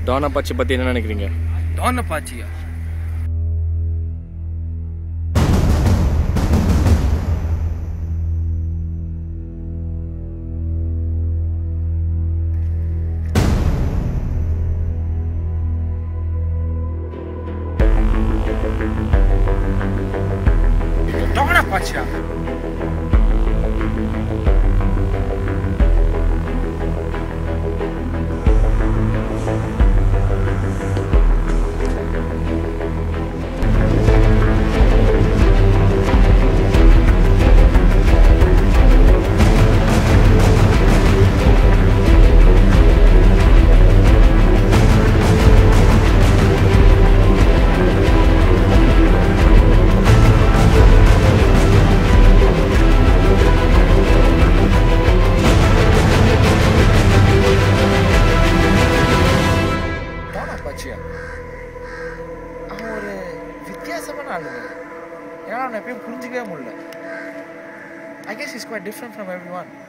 Don Apache பற்றி என்ன நினைக்கிறீங்க டான் அப்பாச்சியா டான் அப்பாச்சியா டான் அப்பாச்சியா அவன் ஒரு வித்தியாசமான ஆளுங்க ஏன்னா அவனை எப்பயும் புரிஞ்சிக்கவே முடியல I guess is quite different from every one